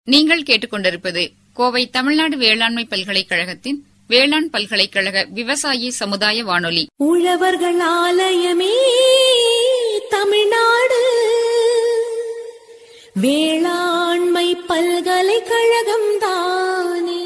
நீங்கள் கேட்டுக்கொண்டிருப்பது கோவை தமிழ்நாடு வேளாண்மை பல்கலைக்கழகத்தின் வேளாண் பல்கலைக்கழக விவசாயி சமுதாய வானொலி உழவர்கள் ஆலயமே தமிழ்நாடு வேளாண்மை பல்கலைக்கழகம் தானே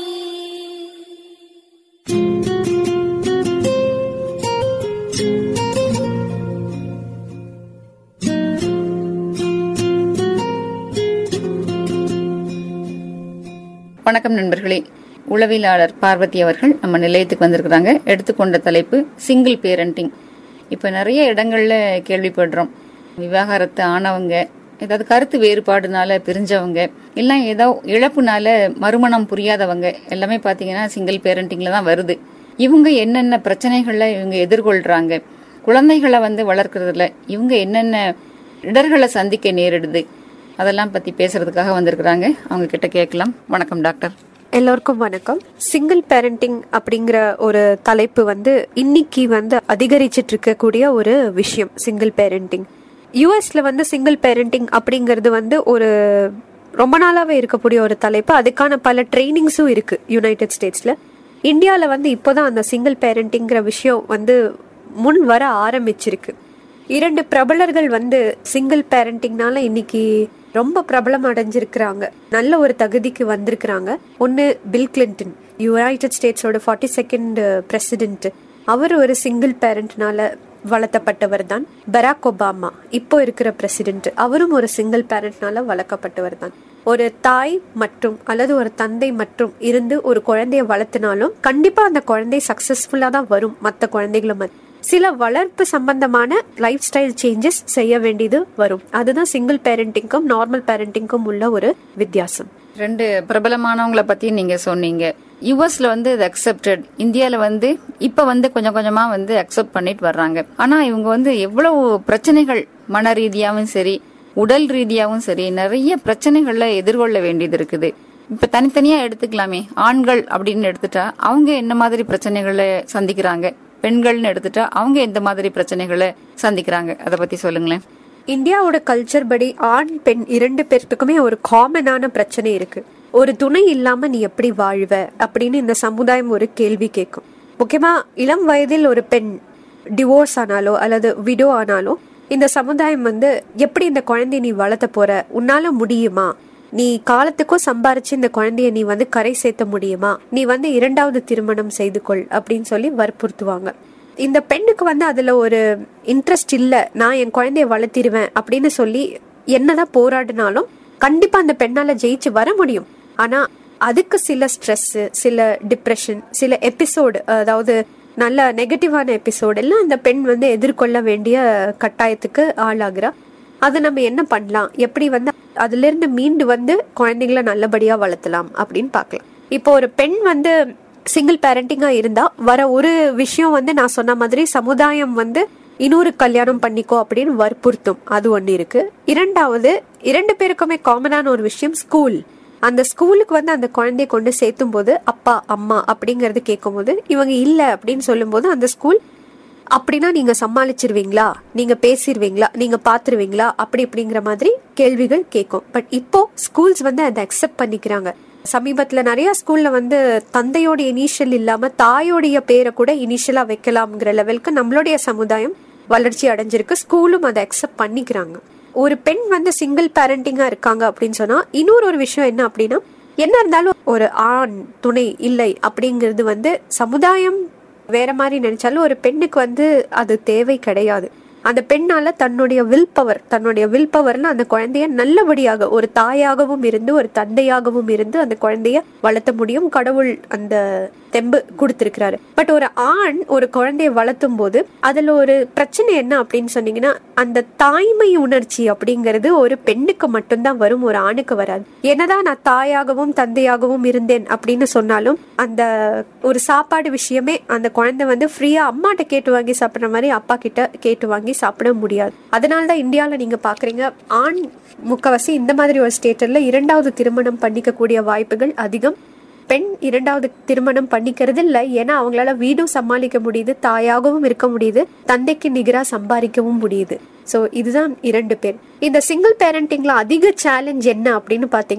வணக்கம் நண்பர்களே உளவியலாளர் பார்வதி அவர்கள் நம்ம நிலையத்துக்கு வந்திருக்கிறாங்க எடுத்துக்கொண்ட தலைப்பு சிங்கிள் பேரண்டிங் இப்போ நிறைய இடங்கள்ல கேள்விப்படுறோம் விவாகரத்து ஆனவங்க ஏதாவது கருத்து வேறுபாடுனால பிரிஞ்சவங்க இல்லை ஏதோ இழப்புனால மறுமணம் புரியாதவங்க எல்லாமே பார்த்தீங்கன்னா சிங்கிள் பேரண்டிங்ல தான் வருது இவங்க என்னென்ன பிரச்சனைகளை இவங்க எதிர்கொள்றாங்க குழந்தைகளை வந்து வளர்க்கறதுல இவங்க என்னென்ன இடர்களை சந்திக்க நேரிடுது அதெல்லாம் பத்தி பேசுறதுக்காக வந்திருக்கிறாங்க அவங்க கிட்ட கேட்கலாம் வணக்கம் டாக்டர் எல்லோருக்கும் வணக்கம் சிங்கிள் பேரண்டிங் அப்படிங்கிற ஒரு தலைப்பு வந்து இன்னைக்கு வந்து அதிகரிச்சிட்டு இருக்கக்கூடிய ஒரு விஷயம் சிங்கிள் பேரண்டிங் யூஎஸ்ல வந்து சிங்கிள் பேரண்டிங் அப்படிங்கிறது வந்து ஒரு ரொம்ப நாளாவே இருக்கக்கூடிய ஒரு தலைப்பு அதுக்கான பல ட்ரைனிங்ஸும் இருக்கு யுனைடெட் ஸ்டேட்ஸ்ல இந்தியால வந்து இப்போதான் அந்த சிங்கிள் பேரண்டிங்கிற விஷயம் வந்து முன் வர ஆரம்பிச்சிருக்கு இரண்டு பிரபலர்கள் வந்து சிங்கிள் பேரண்டிங்னால இன்னைக்கு ரொம்ப பிரபலம் அடைஞ்சிருக்கிறாங்க நல்ல ஒரு தகுதிக்கு வந்திருக்கிறாங்க ஒன்னு பில் கிளின்டன் யுனைடெட் ஸ்டேட்ஸோட ஃபார்ட்டி செகண்ட் பிரசிடென்ட் அவர் ஒரு சிங்கிள் பேரண்ட்னால வளர்த்தப்பட்டவர் தான் பராக் ஒபாமா இப்போ இருக்கிற பிரசிடென்ட் அவரும் ஒரு சிங்கிள் பேரண்ட்னால வளர்க்கப்பட்டவர் தான் ஒரு தாய் மற்றும் அல்லது ஒரு தந்தை மற்றும் இருந்து ஒரு குழந்தைய வளர்த்தினாலும் கண்டிப்பா அந்த குழந்தை சக்சஸ்ஃபுல்லா தான் வரும் மற்ற குழந்தைகளை மாதிரி சில வளர்ப்பு சம்பந்தமான லைஃப் ஸ்டைல் சேஞ்சஸ் செய்ய வேண்டியது வரும் அதுதான் சிங்கிள் பேரண்டிங்க்கும் நார்மல் பேரண்டிங்க்கும் உள்ள ஒரு வித்தியாசம் ரெண்டு பிரபலமானவங்கள பத்தி நீங்க சொன்னீங்க யுஎஸ்ல வந்து இது அக்செப்டட் இந்தியால வந்து இப்ப வந்து கொஞ்சம் கொஞ்சமா வந்து அக்செப்ட் பண்ணிட்டு வர்றாங்க ஆனா இவங்க வந்து எவ்வளவு பிரச்சனைகள் மன ரீதியாவும் சரி உடல் ரீதியாவும் சரி நிறைய பிரச்சனைகள்ல எதிர்கொள்ள வேண்டியது இருக்குது இப்ப தனித்தனியா எடுத்துக்கலாமே ஆண்கள் அப்படின்னு எடுத்துட்டா அவங்க என்ன மாதிரி பிரச்சனைகளை சந்திக்கிறாங்க பெண்கள்னு எடுத்துட்டா அவங்க எந்த மாதிரி பிரச்சனைகளை சந்திக்கிறாங்க அதை பத்தி சொல்லுங்களேன் இந்தியாவோட கல்ச்சர் படி ஆண் பெண் இரண்டு பேர்த்துக்குமே ஒரு காமனான பிரச்சனை இருக்கு ஒரு துணை இல்லாம நீ எப்படி வாழ்வ அப்படின்னு இந்த சமுதாயம் ஒரு கேள்வி கேட்கும் முக்கியமா இளம் வயதில் ஒரு பெண் டிவோர்ஸ் ஆனாலோ அல்லது விடோ ஆனாலோ இந்த சமுதாயம் வந்து எப்படி இந்த குழந்தைய நீ வளர்த்த போற உன்னால முடியுமா நீ காலத்துக்கும் சம்பாரிச்சு இந்த குழந்தைய நீ வந்து கரை சேர்த்த முடியுமா நீ வந்து இரண்டாவது திருமணம் செய்து கொள் அப்படின்னு சொல்லி வற்புறுத்துவாங்க இந்த பெண்ணுக்கு வந்து அதுல ஒரு இன்ட்ரெஸ்ட் இல்ல நான் என் குழந்தைய வளர்த்திருவேன் அப்படின்னு சொல்லி என்னதான் போராடினாலும் கண்டிப்பா அந்த பெண்ணால ஜெயிச்சு வர முடியும் ஆனா அதுக்கு சில ஸ்ட்ரெஸ் சில டிப்ரெஷன் சில எபிசோடு அதாவது நல்ல நெகட்டிவான எபிசோடு எல்லாம் அந்த பெண் வந்து எதிர்கொள்ள வேண்டிய கட்டாயத்துக்கு ஆளாகிறா அது நம்ம என்ன பண்ணலாம் எப்படி வந்து அதுல இருந்து மீண்டு வந்து குழந்தைங்களை நல்லபடியா வளர்த்தலாம் அப்படின்னு பார்க்கலாம் இப்போ ஒரு பெண் வந்து சிங்கிள் பேரண்டிங்கா இருந்தா வர ஒரு விஷயம் வந்து நான் சொன்ன மாதிரி சமுதாயம் வந்து இன்னொரு கல்யாணம் பண்ணிக்கோ அப்படின்னு வற்புறுத்தும் அது ஒண்ணு இருக்கு இரண்டாவது இரண்டு பேருக்குமே காமனான ஒரு விஷயம் ஸ்கூல் அந்த ஸ்கூலுக்கு வந்து அந்த குழந்தைய கொண்டு சேர்த்தும் போது அப்பா அம்மா அப்படிங்கறது கேட்கும் போது இவங்க இல்ல அப்படின்னு சொல்லும்போது அந்த ஸ்கூல் அப்படின்னா நீங்க சமாளிச்சிருவீங்களா நீங்க பேசிடுவீங்களா நீங்க பாத்துருவீங்களா அப்படி இப்படிங்கிற மாதிரி கேள்விகள் கேட்கும் பட் இப்போ ஸ்கூல்ஸ் வந்து அதை அக்செப்ட் பண்ணிக்கிறாங்க சமீபத்துல நிறைய ஸ்கூல்ல வந்து தந்தையோட இனிஷியல் இல்லாம தாயோடைய பேரை கூட இனிஷியலா வைக்கலாம்ங்கிற லெவலுக்கு நம்மளுடைய சமுதாயம் வளர்ச்சி அடைஞ்சிருக்கு ஸ்கூலும் அதை அக்செப்ட் பண்ணிக்கிறாங்க ஒரு பெண் வந்து சிங்கிள் பேரண்டிங்கா இருக்காங்க அப்படின்னு சொன்னா இன்னொரு ஒரு விஷயம் என்ன அப்படின்னா என்ன இருந்தாலும் ஒரு ஆண் துணை இல்லை அப்படிங்கிறது வந்து சமுதாயம் வேற மாதிரி நினைச்சாலும் ஒரு பெண்ணுக்கு வந்து அது தேவை கிடையாது அந்த பெண்ணால தன்னுடைய வில் பவர் தன்னுடைய வில் பவர்ல அந்த குழந்தைய நல்லபடியாக ஒரு தாயாகவும் இருந்து ஒரு தந்தையாகவும் இருந்து அந்த குழந்தைய வளர்த்த முடியும் கடவுள் அந்த தெம்பு கொடுத்திருக்கிறாரு பட் ஒரு ஆண் ஒரு குழந்தைய வளர்த்தும் போது அதுல ஒரு பிரச்சனை என்ன அப்படின்னு சொன்னீங்கன்னா அந்த தாய்மை உணர்ச்சி அப்படிங்கிறது ஒரு பெண்ணுக்கு மட்டும்தான் வரும் ஒரு ஆணுக்கு வராது என்னதான் நான் தாயாகவும் தந்தையாகவும் இருந்தேன் அப்படின்னு சொன்னாலும் அந்த ஒரு சாப்பாடு விஷயமே அந்த குழந்தை வந்து ஃப்ரீயா அம்மாட்ட கேட்டு வாங்கி சாப்பிடுற மாதிரி அப்பா கிட்ட கேட்டு வாங்கி சாப்பிட முடியாது அதனால தான் இந்தியாவில் நீங்க பாக்குறீங்க ஆண் முக்கவாசி இந்த மாதிரி ஒரு ஸ்டேட்டர்ல இரண்டாவது திருமணம் பண்ணிக்கக்கூடிய வாய்ப்புகள் அதிகம் பெண் இரண்டாவது திருமணம் பண்ணிக்கிறது இல்லை ஏன்னா அவங்களால வீடும் சமாளிக்க முடியுது தாயாகவும் இருக்க முடியுது தந்தைக்கு நிகரா சம்பாதிக்கவும் முடியுது ஸோ இதுதான் இரண்டு பேர் இந்த சிங்கிள் பேரண்டிங்ல அதிக சேலஞ்ச் என்ன அப்படின்னு பாத்தீங்கன்னா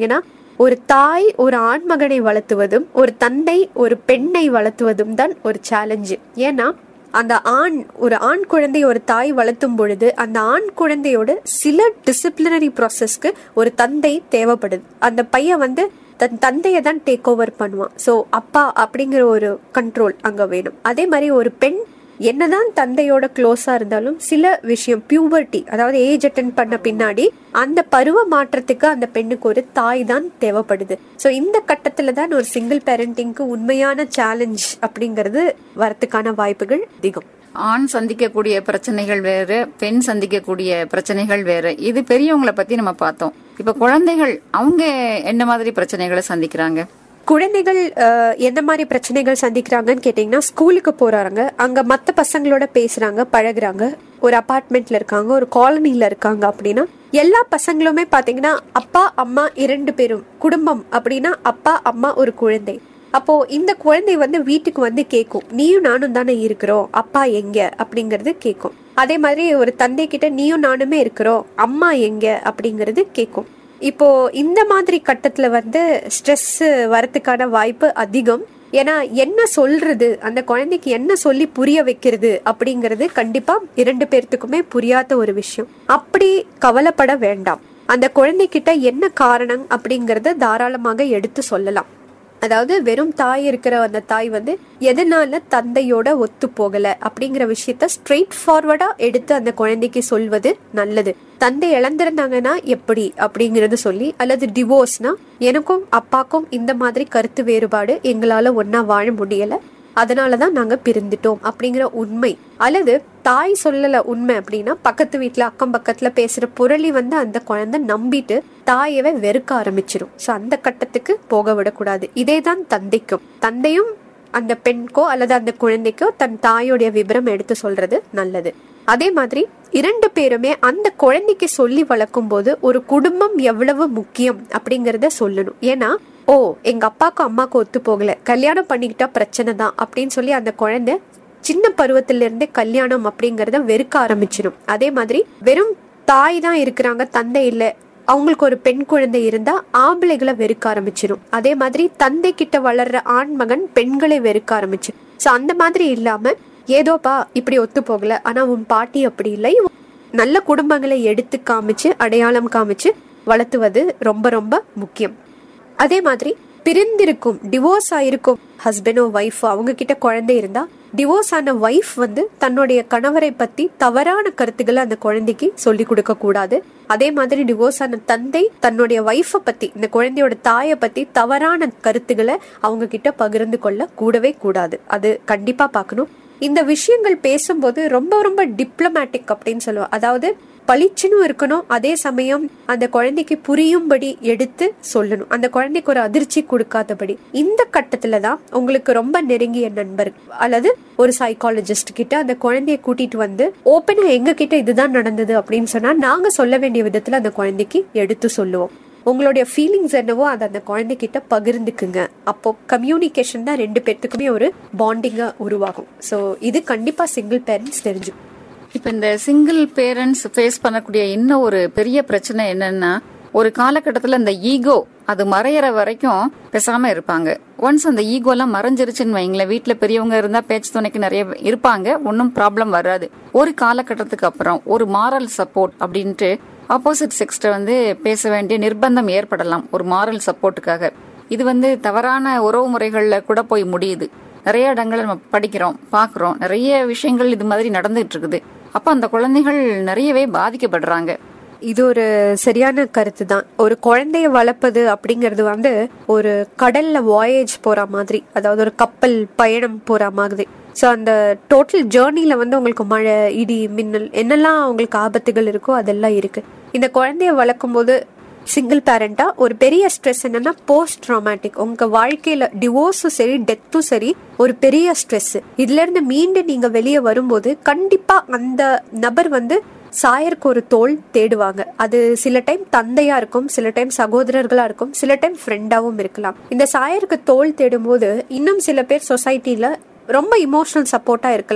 ஒரு தாய் ஒரு ஆண்மகனை வளர்த்துவதும் ஒரு தந்தை ஒரு பெண்ணை வளர்த்துவதும் தான் ஒரு சேலஞ்சு ஏன்னா அந்த ஆண் ஒரு ஆண் குழந்தை ஒரு தாய் வளர்த்தும் பொழுது அந்த ஆண் குழந்தையோட சில டிசிப்ளினரி ப்ராசஸ்க்கு ஒரு தந்தை தேவைப்படுது அந்த பையன் வந்து தன் தந்தையை தான் டேக் ஓவர் பண்ணுவான் ஸோ அப்பா அப்படிங்கிற ஒரு கண்ட்ரோல் அங்க வேணும் அதே மாதிரி ஒரு பெண் என்னதான் தந்தையோட க்ளோஸா இருந்தாலும் சில விஷயம் பியூபர்ட்டி அதாவது ஏஜ் அட்டன் பண்ண பின்னாடி அந்த பருவ மாற்றத்துக்கு அந்த பெண்ணுக்கு ஒரு தாய் தான் தேவைப்படுது ஸோ இந்த கட்டத்துல தான் ஒரு சிங்கிள் பேரண்டிங்க்கு உண்மையான சேலஞ்ச் அப்படிங்கிறது வரத்துக்கான வாய்ப்புகள் அதிகம் ஆண் சந்திக்கக்கூடிய பிரச்சனைகள் வேறு பெண் சந்திக்கக்கூடிய பிரச்சனைகள் வேறு இது பெரியவங்களை பத்தி நம்ம பார்த்தோம் இப்ப குழந்தைகள் அவங்க என்ன மாதிரி பிரச்சனைகளை சந்திக்கிறாங்க குழந்தைகள் அஹ், எந்த மாதிரி பிரச்சனைகள் சந்திக்கிறாங்கன்னு கேட்டிங்கன்னா ஸ்கூலுக்கு போறாங்க அங்க மத்த பசங்களோட பேசுறாங்க பழகுறாங்க ஒரு அபார்ட்மெண்ட்ல இருக்காங்க ஒரு காலனில இருக்காங்க அப்படின்னா எல்லா பசங்களுமே பாத்தீங்கன்னா அப்பா அம்மா இரண்டு பேரும் குடும்பம் அப்படின்னா அப்பா அம்மா ஒரு குழந்தை அப்போ இந்த குழந்தை வந்து வீட்டுக்கு வந்து கேட்கும் நீயும் நானும் தானே இருக்கிறோம் அப்பா எங்க அப்படிங்கறது கேட்கும் அதே மாதிரி ஒரு தந்தை கிட்ட நீயும் நானுமே இருக்கிறோம் அம்மா எங்க அப்படிங்கறது கேட்கும் இப்போ இந்த மாதிரி கட்டத்துல வந்து ஸ்ட்ரெஸ் வரதுக்கான வாய்ப்பு அதிகம் ஏன்னா என்ன சொல்றது அந்த குழந்தைக்கு என்ன சொல்லி புரிய வைக்கிறது அப்படிங்கிறது கண்டிப்பா இரண்டு பேர்த்துக்குமே புரியாத ஒரு விஷயம் அப்படி கவலைப்பட வேண்டாம் அந்த குழந்தைகிட்ட என்ன காரணம் அப்படிங்கறத தாராளமாக எடுத்து சொல்லலாம் அதாவது வெறும் தாய் இருக்கிற அந்த தாய் வந்து எதனால தந்தையோட ஒத்து போகல அப்படிங்கிற விஷயத்த ஸ்ட்ரெயிட் ஃபார்வர்டா எடுத்து அந்த குழந்தைக்கு சொல்வது நல்லது தந்தை இழந்திருந்தாங்கன்னா எப்படி அப்படிங்கறது சொல்லி அல்லது டிவோர்ஸ்னா எனக்கும் அப்பாக்கும் இந்த மாதிரி கருத்து வேறுபாடு எங்களால ஒன்னா வாழ முடியல அதனாலதான் நாங்க பிரிந்துட்டோம் அப்படிங்கிற உண்மை அல்லது தாய் சொல்லல உண்மை அப்படின்னா பக்கத்து வீட்ல அக்கம் பக்கத்துல பேசுற புரளி வந்து அந்த குழந்தை நம்பிட்டு தாயவே வெறுக்க ஆரம்பிச்சிரும் சோ அந்த கட்டத்துக்கு போக விடக்கூடாது இதேதான் தந்தைக்கும் தந்தையும் அந்த பெண்கோ அல்லது அந்த குழந்தைக்கோ தன் தாயோடைய விபரம் எடுத்து சொல்றது நல்லது அதே மாதிரி இரண்டு பேருமே அந்த குழந்தைக்கு சொல்லி வளர்க்கும் போது ஒரு குடும்பம் எவ்வளவு முக்கியம் அப்படிங்கறத சொல்லணும் ஏன்னா ஓ எங்க அப்பாக்கும் அம்மாக்கும் ஒத்து போகல கல்யாணம் பண்ணிக்கிட்டா பிரச்சனை தான் அப்படின்னு சொல்லி அந்த குழந்தை சின்ன பருவத்தில இருந்தே கல்யாணம் அப்படிங்கறத வெறுக்க ஆரம்பிச்சிடும் அதே மாதிரி வெறும் தாய் தான் இருக்கிறாங்க தந்தை இல்ல அவங்களுக்கு ஒரு பெண் குழந்தை இருந்தா ஆம்பளைகளை வெறுக்க ஆரம்பிச்சிடும் அதே மாதிரி தந்தை கிட்ட வளர்ற ஆண் மகன் பெண்களை வெறுக்க ஆரம்பிச்சிடும் சோ அந்த மாதிரி இல்லாம ஏதோப்பா இப்படி ஒத்து போகல ஆனா உன் பாட்டி அப்படி இல்லை நல்ல குடும்பங்களை எடுத்து காமிச்சு அடையாளம் காமிச்சு வளர்த்துவது ரொம்ப ரொம்ப முக்கியம் அதே மாதிரி பிரிந்திருக்கும் டிவோர்ஸ் ஆயிருக்கும் ஹஸ்பண்டோ ஒய்ஃபோ அவங்க கிட்ட குழந்தை இருந்தா டிவோர்ஸ் ஆன ஒய்ஃப் வந்து தன்னுடைய கணவரை பத்தி தவறான கருத்துக்களை அந்த குழந்தைக்கு சொல்லி கொடுக்க கூடாது அதே மாதிரி டிவோர்ஸ் ஆன தந்தை தன்னுடைய ஒய்ஃபை பத்தி இந்த குழந்தையோட தாயை பத்தி தவறான கருத்துக்களை அவங்க கிட்ட பகிர்ந்து கொள்ள கூடவே கூடாது அது கண்டிப்பா பார்க்கணும் இந்த விஷயங்கள் பேசும்போது ரொம்ப ரொம்ப டிப்ளமேட்டிக் அப்படின்னு சொல்லுவோம் அதாவது பளிச்சுன்னு இருக்கணும் அதே சமயம் அந்த குழந்தைக்கு புரியும்படி எடுத்து சொல்லணும் அந்த குழந்தைக்கு ஒரு அதிர்ச்சி கொடுக்காதபடி இந்த கட்டத்துல தான் உங்களுக்கு ரொம்ப நெருங்கிய நண்பர் அல்லது ஒரு சைக்காலஜிஸ்ட் கிட்ட அந்த குழந்தைய கூட்டிட்டு வந்து ஓப்பனா எங்க கிட்ட இதுதான் நடந்தது அப்படின்னு சொன்னா நாங்க சொல்ல வேண்டிய விதத்துல அந்த குழந்தைக்கு எடுத்து சொல்லுவோம் உங்களுடைய ஃபீலிங்ஸ் என்னவோ அதை அந்த குழந்தைகிட்ட பகிர்ந்துக்குங்க அப்போ கம்யூனிகேஷன் தான் ரெண்டு பேர்த்துக்குமே ஒரு பாண்டிங்கா உருவாகும் ஸோ இது கண்டிப்பா சிங்கிள் பேரண்ட்ஸ் தெரிஞ்சு இப்ப இந்த சிங்கிள் பேரண்ட்ஸ் ஃபேஸ் பண்ணக்கூடிய இன்னும் ஒரு பெரிய பிரச்சனை என்னன்னா ஒரு காலகட்டத்துல இந்த ஈகோ அது மறையற வரைக்கும் பேசாம இருப்பாங்க ஒன்ஸ் அந்த ஈகோ எல்லாம் மறைஞ்சிருச்சுன்னு வைங்களேன் வீட்டுல பெரியவங்க இருந்தா பேச்சு துணைக்கு நிறைய இருப்பாங்க ஒன்றும் ப்ராப்ளம் வராது ஒரு காலகட்டத்துக்கு அப்புறம் ஒரு மாரல் சப்போர்ட் அப்படின்ட்டு ஆப்போசிட் செக்ஸ்ட வந்து பேச வேண்டிய நிர்பந்தம் ஏற்படலாம் ஒரு மாரல் சப்போர்ட்டுக்காக இது வந்து தவறான உறவு முறைகள்ல கூட போய் முடியுது நிறைய இடங்கள்ல நம்ம படிக்கிறோம் பாக்குறோம் நிறைய விஷயங்கள் இது மாதிரி நடந்துட்டு இருக்குது அப்ப அந்த குழந்தைகள் நிறையவே பாதிக்கப்படுறாங்க இது ஒரு சரியான கருத்து தான் ஒரு குழந்தைய வளர்ப்பது அப்படிங்கிறது வந்து ஒரு கடல்ல வாயேஜ் போற மாதிரி அதாவது ஒரு கப்பல் பயணம் போற மாதிரி ஸோ அந்த டோட்டல் ஜேர்னில வந்து உங்களுக்கு மழை இடி மின்னல் என்னெல்லாம் உங்களுக்கு ஆபத்துகள் இருக்கோ அதெல்லாம் இருக்கு இந்த குழந்தைய வளர்க்கும் போது சிங்கிள் பேரண்டா ஒரு பெரிய ஸ்ட்ரெஸ் என்னன்னா போஸ்ட் ட்ராமேட்டிக் உங்க வாழ்க்கையில டிவோர்ஸும் சரி டெத்தும் சரி ஒரு பெரிய ஸ்ட்ரெஸ் இதுல இருந்து மீண்டும் நீங்க வெளியே வரும்போது கண்டிப்பா அந்த நபர் வந்து சாயருக்கு ஒரு தோல் தேடுவாங்க அது சில டைம் தந்தையா இருக்கும் சில டைம் சகோதரர்களா இருக்கும் சில டைம் ஃப்ரெண்டாவும் இருக்கலாம் இந்த சாயருக்கு தோல் தேடும் போது இன்னும் சில பேர் சொசைட்டில ரொம்ப இமோஷனல் சப்போர்ட்டா இருக்கலாம்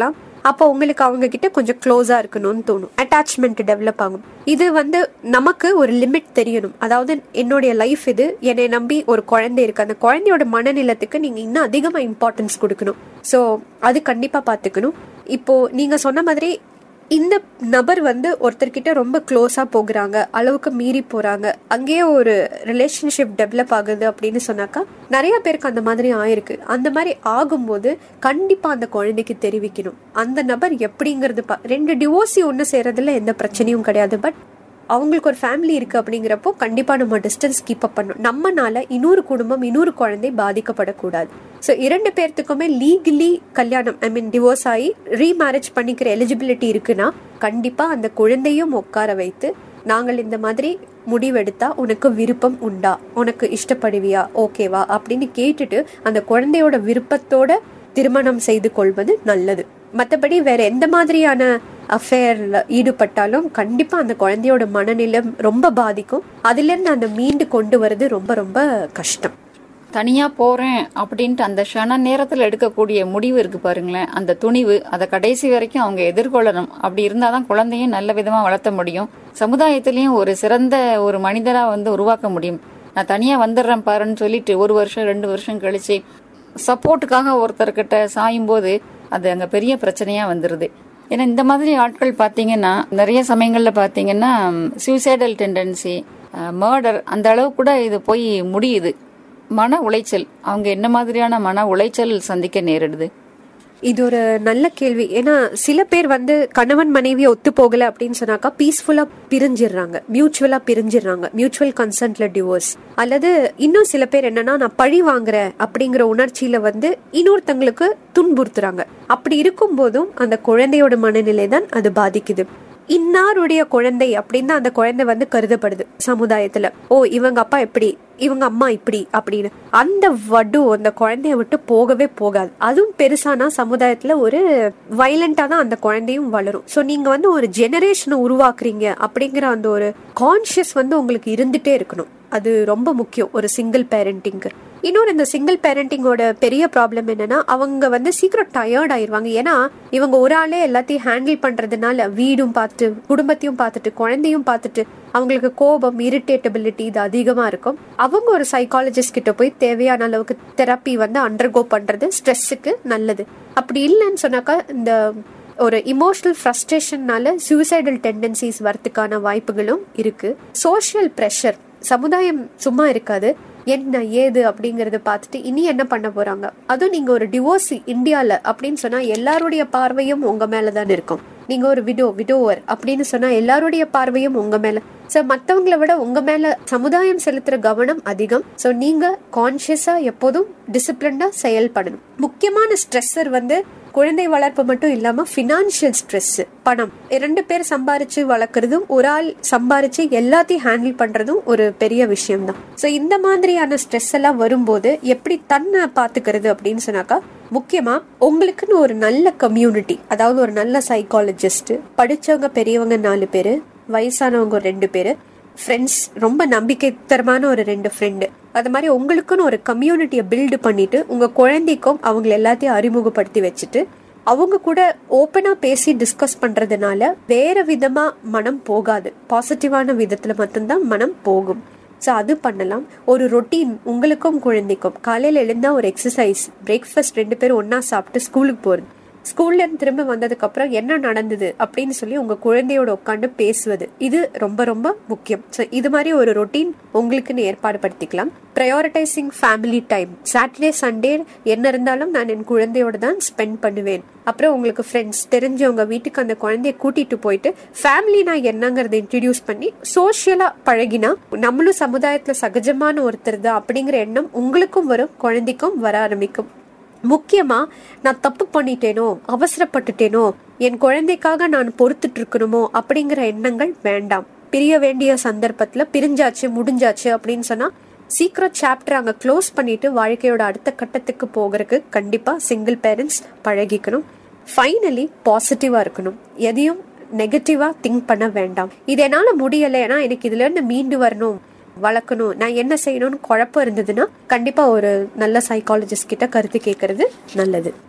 அப்போ உங்களுக்கு அவங்க கிட்ட கொஞ்சம் க்ளோஸா இருக்கணும்னு தோணும் அட்டாச்மெண்ட் டெவலப் ஆகும் இது வந்து நமக்கு ஒரு லிமிட் தெரியணும் அதாவது என்னுடைய லைஃப் இது என்னை நம்பி ஒரு குழந்தை இருக்கு அந்த குழந்தையோட மனநிலத்துக்கு நீங்க இன்னும் அதிகமா இம்பார்ட்டன்ஸ் கொடுக்கணும் ஸோ அது கண்டிப்பா பாத்துக்கணும் இப்போ நீங்க சொன்ன மாதிரி இந்த நபர் வந்து ஒருத்தர்கிட்ட ரொம்ப க்ளோஸா போகிறாங்க அளவுக்கு மீறி போறாங்க அங்கேயே ஒரு ரிலேஷன்ஷிப் டெவலப் ஆகுது அப்படின்னு சொன்னாக்கா நிறைய பேருக்கு அந்த மாதிரி ஆயிருக்கு அந்த மாதிரி ஆகும்போது கண்டிப்பா அந்த குழந்தைக்கு தெரிவிக்கணும் அந்த நபர் எப்படிங்கிறது பா- ரெண்டு டிவோர்ஸி ஒன்று செய்யறதுல எந்த பிரச்சனையும் கிடையாது பட் அவங்களுக்கு ஒரு ஃபேமிலி இருக்கு அப்படிங்கிறப்போ கண்டிப்பா நம்ம டிஸ்டன்ஸ் கீப் அப் பண்ணணும் நம்மனால இன்னொரு குடும்பம் இன்னொரு குழந்தை பாதிக்கப்படக்கூடாது ஸோ இரண்டு பேர்த்துக்குமே லீகலி கல்யாணம் ஐ மீன் டிவோர்ஸ் ஆகி ரீமேரேஜ் பண்ணிக்கிற எலிஜிபிலிட்டி இருக்குன்னா கண்டிப்பா அந்த குழந்தையும் உட்கார வைத்து நாங்கள் இந்த மாதிரி முடிவெடுத்தா உனக்கு விருப்பம் உண்டா உனக்கு இஷ்டப்படுவியா ஓகேவா அப்படின்னு கேட்டுட்டு அந்த குழந்தையோட விருப்பத்தோட திருமணம் செய்து கொள்வது நல்லது மற்றபடி வேற எந்த மாதிரியான அஃபேர்ல ஈடுபட்டாலும் கண்டிப்பா அந்த குழந்தையோட மனநிலம் ரொம்ப பாதிக்கும் அதுல இருந்து அந்த மீண்டு கொண்டு வர்றது ரொம்ப ரொம்ப கஷ்டம் தனியா போறேன் அப்படின்ட்டு அந்த க்ஷண நேரத்துல எடுக்கக்கூடிய முடிவு இருக்கு பாருங்களேன் அந்த துணிவு அதை கடைசி வரைக்கும் அவங்க எதிர்கொள்ளணும் அப்படி இருந்தாதான் குழந்தையும் நல்ல விதமா வளர்த்த முடியும் சமுதாயத்திலயும் ஒரு சிறந்த ஒரு மனிதரா வந்து உருவாக்க முடியும் நான் தனியா வந்துடுறேன் பாருன்னு சொல்லிட்டு ஒரு வருஷம் ரெண்டு வருஷம் கழிச்சு சப்போர்ட்டுக்காக ஒருத்தர்கிட்ட சாயும் போது அது அங்க பெரிய பிரச்சனையா வந்துருது ஏன்னா இந்த மாதிரி ஆட்கள் பாத்தீங்கன்னா நிறைய சமயங்கள்ல பாத்தீங்கன்னா சூசைடல் டெண்டன்சி மர்டர் அந்த அளவு கூட இது போய் முடியுது மன உளைச்சல் அவங்க என்ன மாதிரியான மன உளைச்சல் சந்திக்க நேரிடுது இது ஒரு நல்ல கேள்வி ஏன்னா சில பேர் வந்து கணவன் மனைவியை ஒத்து போகல அப்படின்னு சொன்னாக்கா பீஸ்ஃபுல்லா பிரிஞ்சிடுறாங்க மியூச்சுவலா பிரிஞ்சிடுறாங்க மியூச்சுவல் கன்சென்ட்ல டிவோர்ஸ் அல்லது இன்னும் சில பேர் என்னன்னா நான் பழி வாங்குறேன் அப்படிங்கிற உணர்ச்சியில வந்து இன்னொருத்தங்களுக்கு துன்புறுத்துறாங்க அப்படி இருக்கும் போதும் அந்த குழந்தையோட மனநிலை தான் அது பாதிக்குது இன்னாருடைய குழந்தை அப்படின்னு தான் அந்த குழந்தை வந்து கருதப்படுது சமுதாயத்துல ஓ இவங்க அப்பா எப்படி இவங்க அம்மா இப்படி அப்படின்னு அந்த வடு அந்த குழந்தைய விட்டு போகவே போகாது அதுவும் பெருசானா சமுதாயத்துல ஒரு வைலண்டா தான் அந்த குழந்தையும் வளரும் சோ நீங்க வந்து ஒரு ஜெனரேஷனை உருவாக்குறீங்க அப்படிங்கிற அந்த ஒரு கான்சியஸ் வந்து உங்களுக்கு இருந்துட்டே இருக்கணும் அது ரொம்ப முக்கியம் ஒரு சிங்கிள் பேரண்டிங்க்கு இன்னொரு இந்த சிங்கிள் பேரண்டிங்கோட பெரிய ப்ராப்ளம் என்னன்னா அவங்க வந்து சீக்கிரம் டயர்ட் ஆயிருவாங்க ஏன்னா இவங்க ஒரு ஆளே எல்லாத்தையும் ஹேண்டில் பண்றதுனால வீடும் பார்த்துட்டு குடும்பத்தையும் பார்த்துட்டு குழந்தையும் பார்த்துட்டு அவங்களுக்கு கோபம் இரிட்டேட்டபிலிட்டி இது அதிகமா இருக்கும் அவங்க ஒரு சைக்காலஜிஸ்ட் கிட்ட போய் தேவையான அளவுக்கு தெரப்பி வந்து அண்டர்கோ பண்றது ஸ்ட்ரெஸ்ஸுக்கு நல்லது அப்படி இல்லைன்னு சொன்னாக்கா இந்த ஒரு இமோஷனல் ஃப்ரஸ்ட்ரேஷன்னால சூசைடல் டெண்டன்சிஸ் வரதுக்கான வாய்ப்புகளும் இருக்கு சோஷியல் ப்ரெஷர் சமுதாயம் சும்மா இருக்காது என்ன ஏது அப்படிங்கறத பார்த்துட்டு இனி என்ன பண்ண போறாங்க அதுவும் நீங்க ஒரு டிவோர்ஸ் இந்தியால அப்படின்னு சொன்னா எல்லாருடைய பார்வையும் உங்க மேலதான் இருக்கும் நீங்க ஒரு விடோ விடோவர் அப்படின்னு சொன்னா எல்லாருடைய பார்வையும் உங்க மேல சோ மத்தவங்களை விட உங்க மேல சமுதாயம் செலுத்துற கவனம் அதிகம் சோ நீங்க கான்சியஸா எப்போதும் டிசிப்ளின்டா செயல்படணும் முக்கியமான ஸ்ட்ரெஸ்ஸர் வந்து குழந்தை வளர்ப்பு மட்டும் இல்லாம பினான்சியல் ஸ்ட்ரெஸ் பணம் இரண்டு பேர் சம்பாரிச்சு வளர்க்கறதும் ஒரு ஆள் சம்பாரிச்சு எல்லாத்தையும் ஹேண்டில் பண்றதும் ஒரு பெரிய விஷயம் தான் சோ இந்த மாதிரியான ஸ்ட்ரெஸ் எல்லாம் வரும்போது எப்படி தன்னை பாத்துக்கிறது அப்படின்னு சொன்னாக்கா முக்கியமா உங்களுக்குன்னு ஒரு நல்ல கம்யூனிட்டி அதாவது ஒரு நல்ல சைக்காலஜிஸ்ட் படிச்சவங்க பெரியவங்க நாலு பேரு வயசானவங்க ஒரு ரெண்டு பேரு ஃப்ரெண்ட்ஸ் ரொம்ப நம்பிக்கைத்தரமான ஒரு ரெண்டு ஃப்ரெண்டு அது மாதிரி உங்களுக்குன்னு ஒரு கம்யூனிட்டியை பில்டு பண்ணிட்டு உங்க குழந்தைக்கும் அவங்க எல்லாத்தையும் அறிமுகப்படுத்தி வச்சுட்டு அவங்க கூட ஓப்பனா பேசி டிஸ்கஸ் பண்றதுனால வேற விதமா மனம் போகாது பாசிட்டிவான விதத்துல மட்டும்தான் மனம் போகும் ஸோ அது பண்ணலாம் ஒரு ரொட்டீன் உங்களுக்கும் குழந்தைக்கும் காலையில் எழுந்தா ஒரு எக்ஸசைஸ் பிரேக்ஃபாஸ்ட் ரெண்டு பேரும் ஒண்ணா சாப்பிட்டு ஸ்கூலுக்கு போறது ஸ்கூல்ல இருந்து திரும்ப வந்ததுக்கு அப்புறம் என்ன நடந்தது அப்படின்னு சொல்லி உங்க குழந்தையோட உட்காந்து பேசுவது இது ரொம்ப ரொம்ப முக்கியம் ஸோ இது மாதிரி ஒரு ரொட்டீன் உங்களுக்குன்னு ஏற்பாடு படுத்திக்கலாம் prioritising family time Saturday Sunday என்ன இருந்தாலும் நான் என் குழந்தையோட தான் ஸ்பெண்ட் பண்ணுவேன் அப்புறம் உங்களுக்கு ஃப்ரெண்ட்ஸ் தெரிஞ்சவங்க வீட்டுக்கு அந்த குழந்தைய கூட்டிட்டு போயிட்டு ஃபேமிலினா என்னங்கறத இன்ட்ரடியூஸ் பண்ணி சோஷியலா பழகினா நம்மளும் சமுதாயத்துல சகஜமான ஒருத்தர் தான் அப்படிங்கிற எண்ணம் உங்களுக்கும் வரும் குழந்தைக்கும் வர ஆரம்பிக்கும் முக்கியமா நான் தப்பு பண்ணிட்டேனோ அவசரப்பட்டுட்டேனோ என் குழந்தைக்காக நான் பொறுத்துட்டு இருக்கணுமோ அப்படிங்கிற எண்ணங்கள் வேண்டாம் பிரிய வேண்டிய சந்தர்ப்பத்துல பிரிஞ்சாச்சு முடிஞ்சாச்சு அப்படின்னு சொன்னா சீக்கிரம் சாப்டர் அங்க க்ளோஸ் பண்ணிட்டு வாழ்க்கையோட அடுத்த கட்டத்துக்கு போகிறதுக்கு கண்டிப்பா சிங்கிள் பேரண்ட்ஸ் பழகிக்கணும் ஃபைனலி பாசிட்டிவா இருக்கணும் எதையும் நெகட்டிவா திங்க் பண்ண வேண்டாம் இது என்னால முடியல ஏன்னா எனக்கு இதுல இருந்து மீண்டு வரணும் வளர்க்கணும் நான் என்ன செய்யணும்னு குழப்பம் இருந்ததுன்னா கண்டிப்பா ஒரு நல்ல சைக்காலஜிஸ்ட் கிட்ட கருத்து கேட்கறது நல்லது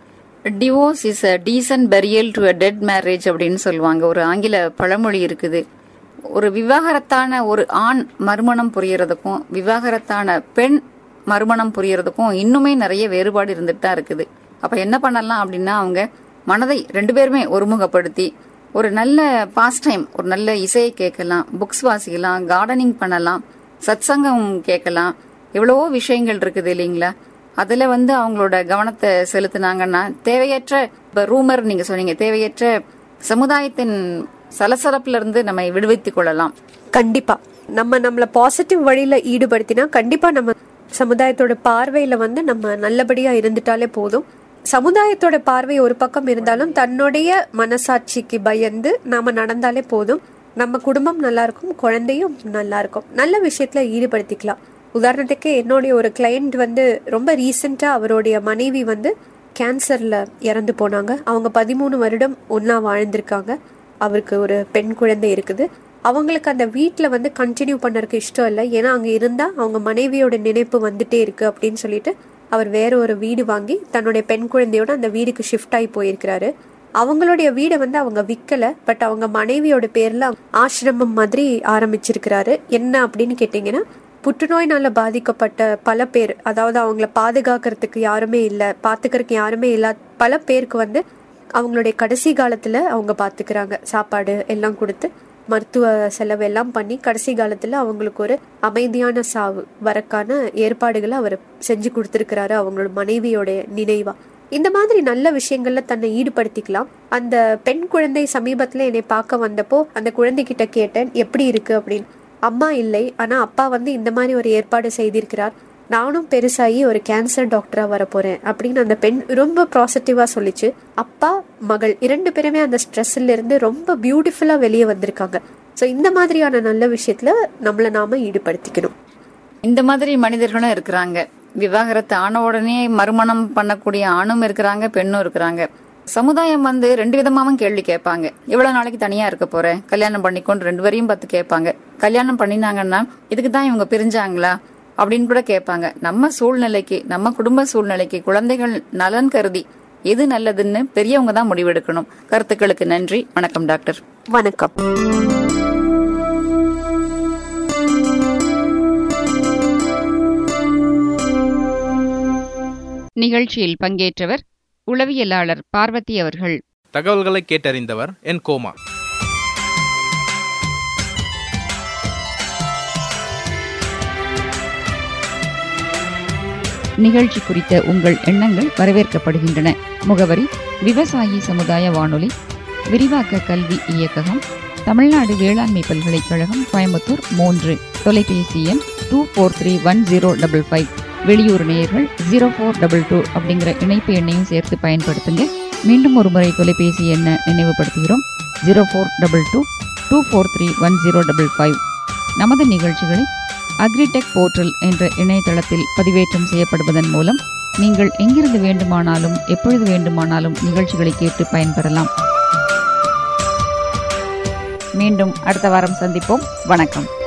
divorce is a decent burial to a dead marriage அப்படின்னு சொல்லுவாங்க ஒரு ஆங்கில பழமொழி இருக்குது ஒரு விவாகரத்தான ஒரு ஆண் மறுமணம் புரியறதுக்கும் விவாகரத்தான பெண் மறுமணம் புரியறதுக்கும் இன்னுமே நிறைய வேறுபாடு இருந்துட்டு தான் இருக்குது அப்ப என்ன பண்ணலாம் அப்படின்னா அவங்க மனதை ரெண்டு பேருமே ஒருமுகப்படுத்தி ஒரு நல்ல பாஸ் டைம் ஒரு நல்ல இசையை கேட்கலாம் புக்ஸ் வாசிக்கலாம் கார்டனிங் பண்ணலாம் சத்சங்கம் கேட்கலாம் எவ்வளவோ விஷயங்கள் இருக்குது இல்லைங்களா அதுல வந்து அவங்களோட கவனத்தை செலுத்துனாங்கன்னா தேவையற்ற இப்ப ரூமர் நீங்க சொன்னீங்க தேவையற்ற சமுதாயத்தின் சலசலப்புல இருந்து நம்மை விடுவித்துக் கொள்ளலாம் கண்டிப்பா நம்ம நம்மள பாசிட்டிவ் வழியில ஈடுபடுத்தினா கண்டிப்பா நம்ம சமுதாயத்தோட பார்வையில வந்து நம்ம நல்லபடியா இருந்துட்டாலே போதும் சமுதாயத்தோட பார்வை ஒரு பக்கம் இருந்தாலும் தன்னுடைய மனசாட்சிக்கு பயந்து நாம நடந்தாலே போதும் நம்ம குடும்பம் நல்லா இருக்கும் குழந்தையும் நல்லா இருக்கும் நல்ல விஷயத்துல ஈடுபடுத்திக்கலாம் உதாரணத்துக்கு என்னுடைய ஒரு கிளையண்ட் வந்து ரொம்ப ரீசெண்டா அவருடைய மனைவி வந்து கேன்சர்ல இறந்து போனாங்க அவங்க பதிமூணு வருடம் ஒன்னா வாழ்ந்திருக்காங்க அவருக்கு ஒரு பெண் குழந்தை இருக்குது அவங்களுக்கு அந்த வீட்டில் வந்து கண்டினியூ பண்ணறதுக்கு இஷ்டம் இல்லை ஏன்னா அங்கே இருந்தால் அவங்க மனைவியோட நினைப்பு வந்துட்டே இருக்கு அப்படின்னு சொல்லிட்டு அவர் வேற ஒரு வீடு வாங்கி தன்னுடைய பெண் குழந்தையோட அந்த வீடுக்கு ஷிஃப்ட் ஆகி போயிருக்கிறாரு அவங்களுடைய வீடை வந்து அவங்க விற்கல பட் அவங்க மனைவியோட பேர்ல ஆசிரமம் மாதிரி ஆரம்பிச்சிருக்கிறாரு என்ன அப்படின்னு கேட்டிங்கன்னா புற்றுநோயினால பாதிக்கப்பட்ட பல பேர் அதாவது அவங்கள பாதுகாக்கிறதுக்கு யாருமே இல்லை பார்த்துக்கிறதுக்கு யாருமே இல்லா பல பேருக்கு வந்து அவங்களுடைய கடைசி காலத்துல அவங்க பாத்துக்கிறாங்க சாப்பாடு எல்லாம் கொடுத்து மருத்துவ செலவு எல்லாம் பண்ணி கடைசி காலத்துல அவங்களுக்கு ஒரு அமைதியான சாவு வரக்கான ஏற்பாடுகளை அவர் செஞ்சு கொடுத்திருக்கிறாரு அவங்களோட மனைவியோட நினைவா இந்த மாதிரி நல்ல விஷயங்கள்ல தன்னை ஈடுபடுத்திக்கலாம் அந்த பெண் குழந்தை சமீபத்துல என்னை பார்க்க வந்தப்போ அந்த குழந்தைகிட்ட கேட்டேன் எப்படி இருக்கு அப்படின்னு அம்மா இல்லை ஆனா அப்பா வந்து இந்த மாதிரி ஒரு ஏற்பாடு செய்திருக்கிறார் நானும் பெருசாகி ஒரு கேன்சர் டாக்டரா வர போறேன் அப்படின்னு அந்த பெண் ரொம்ப பாசிட்டிவா சொல்லிச்சு அப்பா மகள் இரண்டு பேருமே அந்த ஸ்ட்ரெஸ்ல இருந்து ரொம்ப பியூட்டிஃபுல்லா வெளியே வந்திருக்காங்க ஸோ இந்த மாதிரியான நல்ல விஷயத்துல நம்மளை நாம ஈடுபடுத்திக்கணும் இந்த மாதிரி மனிதர்களும் இருக்கிறாங்க விவாகரத்து ஆன உடனே மறுமணம் பண்ணக்கூடிய ஆணும் இருக்கிறாங்க பெண்ணும் இருக்கிறாங்க சமுதாயம் வந்து ரெண்டு விதமாவும் கேள்வி கேட்பாங்க எவ்வளவு நாளைக்கு தனியா இருக்க போற கல்யாணம் பண்ணிக்கொண்டு ரெண்டு வரையும் பார்த்து கேட்பாங்க கல்யாணம் பண்ணினாங்கன்னா இதுக்கு தான் இவங்க பிரிஞ்சாங்களா அப்படின்னு கூட கேட்பாங்க நம்ம சூழ்நிலைக்கு நம்ம குடும்ப சூழ்நிலைக்கு குழந்தைகள் நலன் கருதி எது நல்லதுன்னு பெரியவங்க தான் முடிவெடுக்கணும் கருத்துக்களுக்கு நன்றி வணக்கம் டாக்டர் வணக்கம் நிகழ்ச்சியில் பங்கேற்றவர் உளவியலாளர் பார்வதி அவர்கள் தகவல்களை கேட்டறிந்தவர் என் கோமா நிகழ்ச்சி குறித்த உங்கள் எண்ணங்கள் வரவேற்கப்படுகின்றன முகவரி விவசாயி சமுதாய வானொலி விரிவாக்க கல்வி இயக்ககம் தமிழ்நாடு வேளாண்மை பல்கலைக்கழகம் கோயம்புத்தூர் மூன்று தொலைபேசி எண் two four three one zero double five வெளியூர் நேயர்கள் ஜீரோ ஃபோர் டபுள் டூ அப்படிங்கிற இணைப்பு எண்ணையும் சேர்த்து பயன்படுத்துங்க மீண்டும் ஒரு முறை தொலைபேசி எண்ணை நினைவுபடுத்துகிறோம் zero four double two two four three one zero double five நமது நிகழ்ச்சிகளை அக்ரிடெக் போர்ட்டல் என்ற இணையதளத்தில் பதிவேற்றம் செய்யப்படுவதன் மூலம் நீங்கள் எங்கிருந்து வேண்டுமானாலும் எப்பொழுது வேண்டுமானாலும் நிகழ்ச்சிகளை கேட்டு பயன்பெறலாம் மீண்டும் அடுத்த வாரம் சந்திப்போம் வணக்கம்